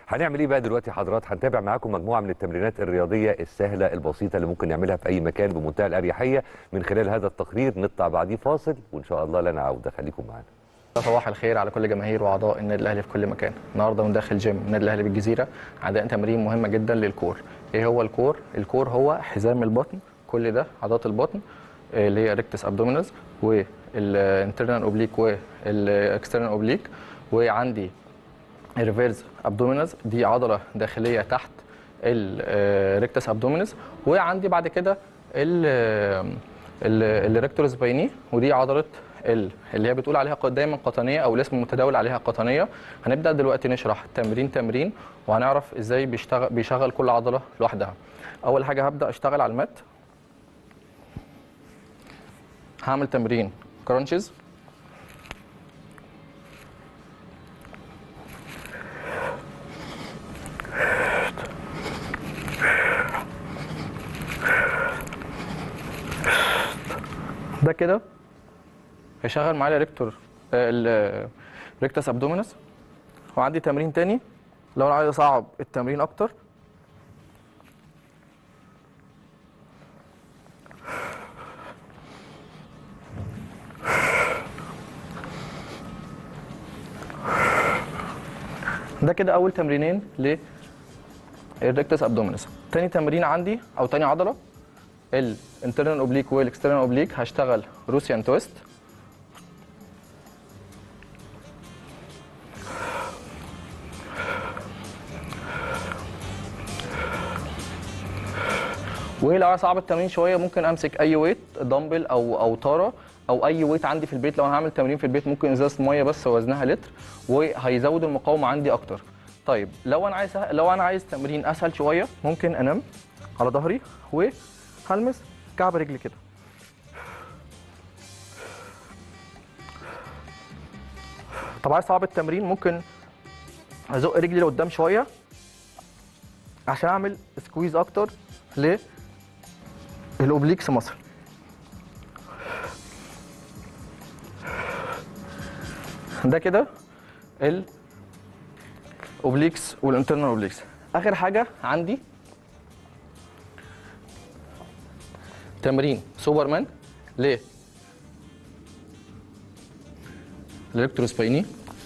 هنعمل ايه بقى دلوقتي حضرات هنتابع معاكم مجموعه من التمرينات الرياضيه السهله البسيطه اللي ممكن نعملها في اي مكان بمنتهى الاريحيه من خلال هذا التقرير نطلع بعديه فاصل وان شاء الله لنا عوده خليكم معانا صباح الخير على كل جماهير واعضاء النادي الاهلي في كل مكان النهارده من داخل جيم النادي الاهلي بالجزيره عندنا تمرين مهمه جدا للكور ايه هو الكور الكور هو حزام البطن كل ده عضلات البطن آه، اللي هي ريكتس ابدومينس والانترنال اوبليك والاكسترنال اوبليك وعندي الريفيرس ابدومينس دي عضله داخليه تحت الريكتس ابدومينس وعندي بعد كده الريكتورس بايني ودي عضله ال اللي هي بتقول عليها ق- دايما قطنيه او الاسم المتداول عليها قطنيه هنبدا دلوقتي نشرح تمرين تمرين وهنعرف ازاي بيشتغل بيشغل كل عضله لوحدها اول حاجه هبدا اشتغل على المات هعمل تمرين كرانشز ده كده هيشغل معايا الريكتور الريكتس ابدومينس وعندي تمرين تاني لو انا عايز اصعب التمرين اكتر ده كده اول تمرينين للريكتس ابدومينس تاني تمرين عندي او تاني عضله الانترنال اوبليك والاكسترنال اوبليك هشتغل روسيان تويست ولو عايز اصعب التمرين شويه ممكن امسك اي ويت دمبل او او طاره او اي ويت عندي في البيت لو انا هعمل تمرين في البيت ممكن ازازه ميه بس وزنها لتر وهيزود المقاومه عندي اكتر طيب لو انا عايز لو انا عايز تمرين اسهل شويه ممكن انام على ظهري وهلمس كعب رجلي كده طب عايز صعب التمرين ممكن ازق رجلي لقدام شويه عشان اعمل سكويز اكتر للاوبليكس مصر ده كده الاوبليكس والانترنال اوبليكس اخر حاجه عندي تمرين سوبرمان ليه الالكتروسبايني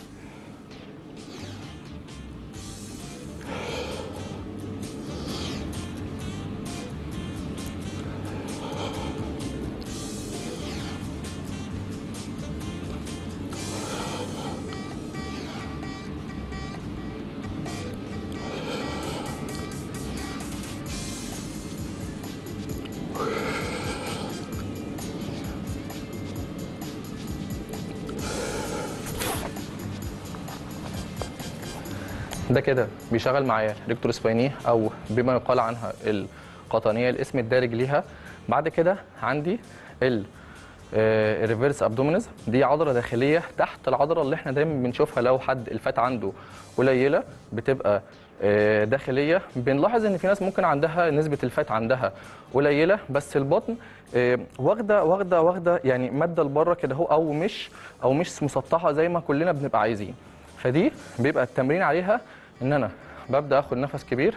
ده كده بيشغل معايا ريكتور سبايني او بما يقال عنها القطنيه الاسم الدارج ليها بعد كده عندي ال الريفيرس ابدومينز دي عضله داخليه تحت العضله اللي احنا دايما بنشوفها لو حد الفات عنده قليله بتبقى آه، داخليه بنلاحظ ان في ناس ممكن عندها نسبه الفات عندها قليله بس البطن آه، واخده واخده واخده يعني ماده لبره كده اهو او مش او مش مسطحه زي ما كلنا بنبقى عايزين فدي بيبقى التمرين عليها ان انا ببدا اخد نفس كبير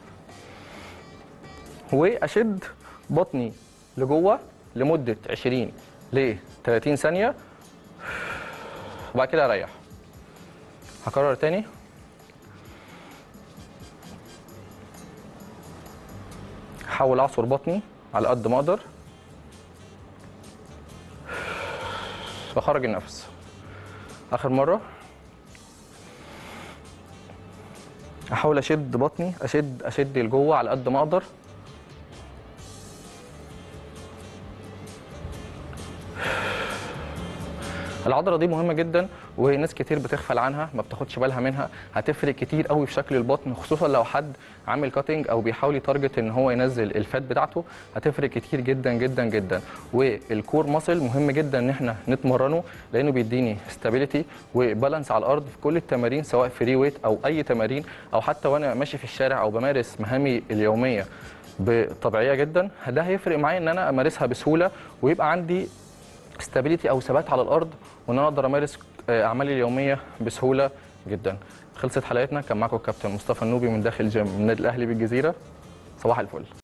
واشد بطني لجوه لمده 20 ل 30 ثانيه وبعد كده اريح هكرر تاني احاول اعصر بطني على قد ما اقدر بخرج النفس اخر مره احاول اشد بطني اشد اشد لجوه على قد ما اقدر العضله دي مهمه جدا وناس كتير بتغفل عنها ما بتاخدش بالها منها هتفرق كتير قوي في شكل البطن خصوصا لو حد عامل كاتنج او بيحاول يتارجت ان هو ينزل الفات بتاعته هتفرق كتير جدا جدا جدا والكور ماسل مهم جدا ان احنا نتمرنه لانه بيديني ستابيليتي وبالانس على الارض في كل التمارين سواء فري ويت او اي تمارين او حتى وانا ماشي في الشارع او بمارس مهامي اليوميه بطبيعيه جدا ده هيفرق معايا ان انا امارسها بسهوله ويبقى عندي استابيليتي او ثبات على الارض وان انا اقدر امارس آه، اعمالي اليوميه بسهوله جدا خلصت حلقتنا كان معكم الكابتن مصطفى النوبي من داخل جيم من النادي الاهلي بالجزيره صباح الفل